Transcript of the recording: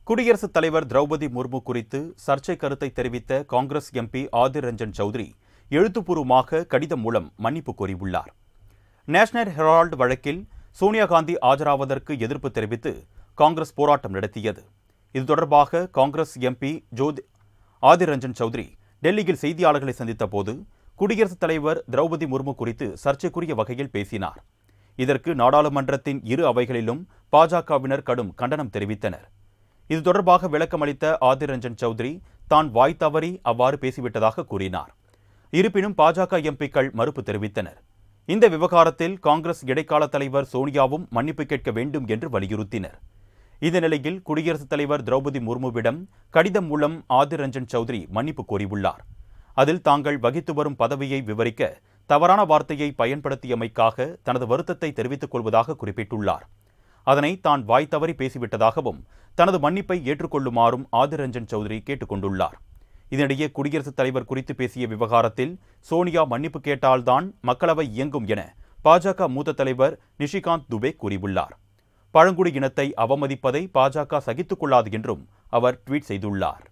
குடியரசுத் தலைவர் திரௌபதி முர்மு குறித்து சர்ச்சை கருத்தை தெரிவித்த காங்கிரஸ் எம்பி ஆதிர் ரஞ்சன் சௌத்ரி எழுத்துப்பூர்வமாக கடிதம் மூலம் மன்னிப்பு கோரியுள்ளார் நேஷனல் ஹெரால்டு வழக்கில் சோனியா காந்தி ஆஜராவதற்கு எதிர்ப்பு தெரிவித்து காங்கிரஸ் போராட்டம் நடத்தியது இது தொடர்பாக காங்கிரஸ் எம்பி ஜோதி ஆதிர் ரஞ்சன் சௌத்ரி டெல்லியில் செய்தியாளர்களை சந்தித்த போது குடியரசுத் தலைவர் திரௌபதி முர்மு குறித்து சர்ச்சைக்குரிய வகையில் பேசினார் இதற்கு நாடாளுமன்றத்தின் இரு அவைகளிலும் பாஜகவினர் கடும் கண்டனம் தெரிவித்தனர் இது தொடர்பாக விளக்கமளித்த ஆதிர் ரஞ்சன் சௌத்ரி தான் வாய் தவறி அவ்வாறு பேசிவிட்டதாக கூறினார் இருப்பினும் பாஜக எம்பிக்கள் மறுப்பு தெரிவித்தனர் இந்த விவகாரத்தில் காங்கிரஸ் இடைக்கால தலைவர் சோனியாவும் மன்னிப்பு கேட்க வேண்டும் என்று வலியுறுத்தினர் இந்த நிலையில் குடியரசுத் தலைவர் திரௌபதி முர்முவிடம் கடிதம் மூலம் ஆதிர் ரஞ்சன் சௌத்ரி மன்னிப்பு கோரியுள்ளார் அதில் தாங்கள் வகித்து வரும் பதவியை விவரிக்க தவறான வார்த்தையை பயன்படுத்தியமைக்காக தனது வருத்தத்தை தெரிவித்துக் கொள்வதாக குறிப்பிட்டுள்ளார் அதனை தான் வாய் தவறி பேசிவிட்டதாகவும் தனது மன்னிப்பை ஏற்றுக்கொள்ளுமாறும் ஆதிர் ரஞ்சன் சௌத்ரி கேட்டுக்கொண்டுள்ளார் இதனிடையே குடியரசுத் தலைவர் குறித்து பேசிய விவகாரத்தில் சோனியா மன்னிப்பு கேட்டால்தான் மக்களவை இயங்கும் என பாஜக மூத்த தலைவர் நிஷிகாந்த் துபே கூறியுள்ளார் பழங்குடி இனத்தை அவமதிப்பதை பாஜக சகித்துக் கொள்ளாது என்றும் அவர் ட்வீட் செய்துள்ளார்